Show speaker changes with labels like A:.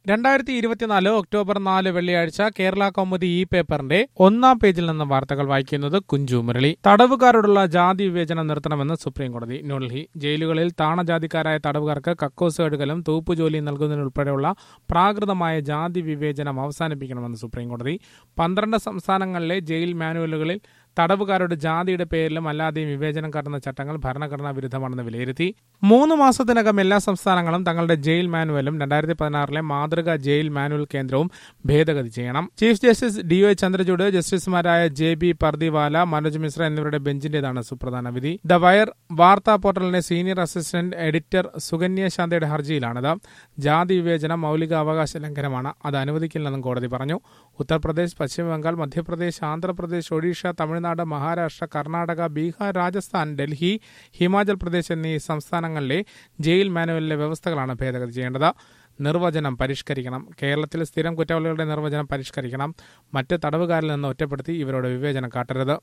A: രണ്ടായിരത്തി ഇരുപത്തിനാല് ഒക്ടോബർ നാല് വെള്ളിയാഴ്ച കേരള കൗമുദി ഇ പേപ്പറിന്റെ ഒന്നാം പേജിൽ നിന്ന് വാർത്തകൾ വായിക്കുന്നത് കുഞ്ചു മുരളി തടവുകാരോടുള്ള ജാതി വിവേചനം നിർത്തണമെന്ന് സുപ്രീം കോടതി ന്യൂഡൽഹി ജയിലുകളിൽ താണജാതിക്കാരായ തടവുകാർക്ക് കക്കോസ് കഴുകലും തൂപ്പുജോലി നൽകുന്നതിനുൾപ്പെടെയുള്ള പ്രാകൃതമായ ജാതി വിവേചനം അവസാനിപ്പിക്കണമെന്ന് സുപ്രീം കോടതി പന്ത്രണ്ട് സംസ്ഥാനങ്ങളിലെ ജയിൽ മാനുവലുകളിൽ തടവുകാരുടെ ജാതിയുടെ പേരിലും അല്ലാതെയും വിവേചനം കാട്ടുന്ന ചട്ടങ്ങൾ ഭരണഘടനാ വിരുദ്ധമാണെന്ന് വിലയിരുത്തി മൂന്ന് മാസത്തിനകം എല്ലാ സംസ്ഥാനങ്ങളും തങ്ങളുടെ ജയിൽ മാനുവലും രണ്ടായിരത്തി പതിനാറിലെ മാതൃകാ ജയിൽ മാനുവൽ കേന്ദ്രവും ഭേദഗതി ചെയ്യണം chief justice D O Chandrachud ജസ്റ്റിസുമാരായ ജെ ബി പർദിവാല മനോജ് മിശ്ര എന്നിവരുടെ ബെഞ്ചിന്റേതാണ് സുപ്രധാന വിധി ദ വയർ വാർത്താ പോർട്ടലിന്റെ സീനിയർ അസിസ്റ്റന്റ് എഡിറ്റർ സുകന്യ ശാന്തയുടെ ഹർജിയിലാണിത് ജാതി വിവേചനം മൌലിക അവകാശ ലംഘനമാണ് അത് അനുവദിക്കില്ലെന്നും കോടതി പറഞ്ഞു ഉത്തർപ്രദേശ് പശ്ചിമബംഗാൾ മധ്യപ്രദേശ് ആന്ധ്രാപ്രദേശ് ഒഡീഷ തമിഴ്നാട് മഹാരാഷ്ട്ര കർണാടക ബീഹാർ രാജസ്ഥാൻ ഡൽഹി ഹിമാചൽ പ്രദേശ് എന്നീ സംസ്ഥാനങ്ങളിലെ ജയിൽ മാനുവലിലെ വ്യവസ്ഥകളാണ് ഭേദഗതി ചെയ്യേണ്ടത് നിർവചനം പരിഷ്കരിക്കണം കേരളത്തിൽ സ്ഥിരം കുറ്റവാളികളുടെ നിർവചനം പരിഷ്കരിക്കണം മറ്റ് തടവുകാരിൽ നിന്ന് ഒറ്റപ്പെടുത്തി ഇവരോട് വിവേചനം കാട്ടരുത്